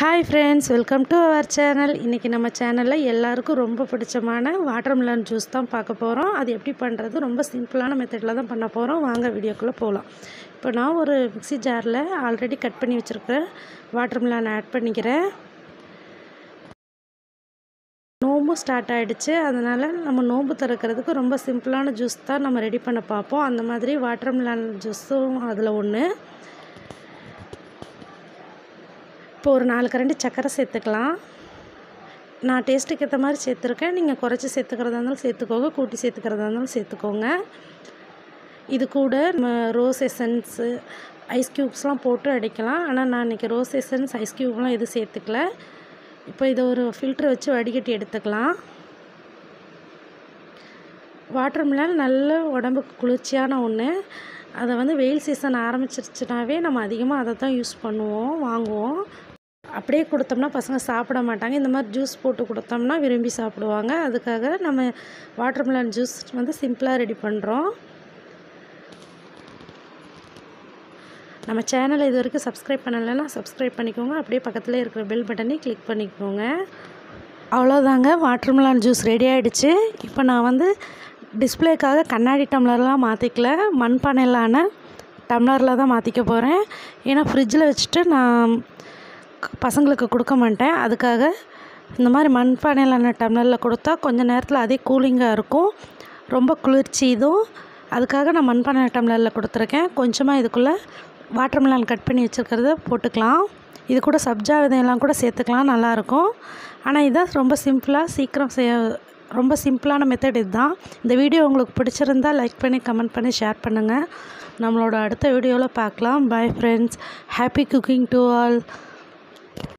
hi friends welcome to our channel இன்றைக்கி நம்ம சேனலில் எல்லாருக்கும் ரொம்ப பிடிச்சமான வாட்டர்மெலன் ஜூஸ் தான் பார்க்க போகிறோம் அது எப்படி பண்ணுறது ரொம்ப சிம்பிளான மெத்தடில் தான் பண்ண போகிறோம் வாங்க வீடியோக்குள்ளே போகலாம் இப்போ நான் ஒரு மிக்ஸி ஜாரில் ஆல்ரெடி கட் பண்ணி வச்சுருக்கிறேன் வாட்டர்மெலன் ஆட் பண்ணிக்கிறேன் நோம்பு ஸ்டார்ட் ஆகிடுச்சு அதனால் நம்ம நோம்பு திறக்கிறதுக்கு ரொம்ப சிம்பிளான ஜூஸ் தான் நம்ம ரெடி பண்ண பார்ப்போம் அந்த மாதிரி வாட்டர்மெலன் ஜூஸும் அதில் ஒன்று இப்போ ஒரு நாலு கரண்டி சர்க்கரை சேர்த்துக்கலாம் நான் டேஸ்ட்டுக்கு ஏற்ற மாதிரி சேர்த்துருக்கேன் நீங்கள் குறைச்சி சேர்த்துக்கிறதா இருந்தாலும் சேர்த்துக்கோங்க கூட்டி சேர்த்துக்கிறதா இருந்தாலும் சேர்த்துக்கோங்க இது கூட நம்ம ரோஸ் எசன்ஸு ஐஸ் க்யூப்ஸ்லாம் போட்டு அடிக்கலாம் ஆனால் நான் இன்றைக்கி ரோஸ் எசன்ஸ் ஐஸ் க்யூப்லாம் எதுவும் சேர்த்துக்கல இப்போ இதை ஒரு ஃபில்ட்ரு வச்சு வடிகட்டி எடுத்துக்கலாம் வாட்டர் மிலன் நல்ல உடம்புக்கு குளிர்ச்சியான ஒன்று அதை வந்து வெயில் சீசன் ஆரம்பிச்சிருச்சுனாவே நம்ம அதிகமாக அதை தான் யூஸ் பண்ணுவோம் வாங்குவோம் அப்படியே கொடுத்தோம்னா பசங்க சாப்பிட மாட்டாங்க இந்த மாதிரி ஜூஸ் போட்டு கொடுத்தோம்னா விரும்பி சாப்பிடுவாங்க அதுக்காக நம்ம வாட்டர் மிலன் ஜூஸ் வந்து சிம்பிளாக ரெடி பண்ணுறோம் நம்ம சேனலை இது வரைக்கும் சப்ஸ்கிரைப் பண்ணலைன்னா சப்ஸ்கிரைப் பண்ணிக்கோங்க அப்படியே பக்கத்தில் இருக்கிற பெல் பட்டனையும் கிளிக் பண்ணிக்கோங்க அவ்வளோதாங்க வாட்டர்மெலான் ஜூஸ் ரெடி ஆகிடுச்சு இப்போ நான் வந்து டிஸ்பிளேக்காக கண்ணாடி டம்ளர்லாம் மாற்றிக்கல மண்பானையிலான டம்ளரில் தான் மாற்றிக்க போகிறேன் ஏன்னா ஃப்ரிட்ஜில் வச்சுட்டு நான் பசங்களுக்கு கொடுக்க மாட்டேன் அதுக்காக இந்த மாதிரி மண்பானையிலான டம்ளரில் கொடுத்தா கொஞ்சம் நேரத்தில் அதே கூலிங்காக இருக்கும் ரொம்ப குளிர்ச்சி இதுவும் அதுக்காக நான் மண்பானை டம்ளரில் கொடுத்துருக்கேன் கொஞ்சமாக இதுக்குள்ளே வாட்டர்மெலான் கட் பண்ணி வச்சுருக்கிறத போட்டுக்கலாம் இது கூட சப்ஜா விதையெல்லாம் கூட சேர்த்துக்கலாம் நல்லாயிருக்கும் ஆனால் இதான் ரொம்ப சிம்பிளாக சீக்கிரம் செய்ய ரொம்ப சிம்பிளான மெத்தட் இதுதான் இந்த வீடியோ உங்களுக்கு பிடிச்சிருந்தால் லைக் பண்ணி கமெண்ட் பண்ணி ஷேர் பண்ணுங்கள் நம்மளோட அடுத்த வீடியோவில் பார்க்கலாம் bye friends happy cooking to all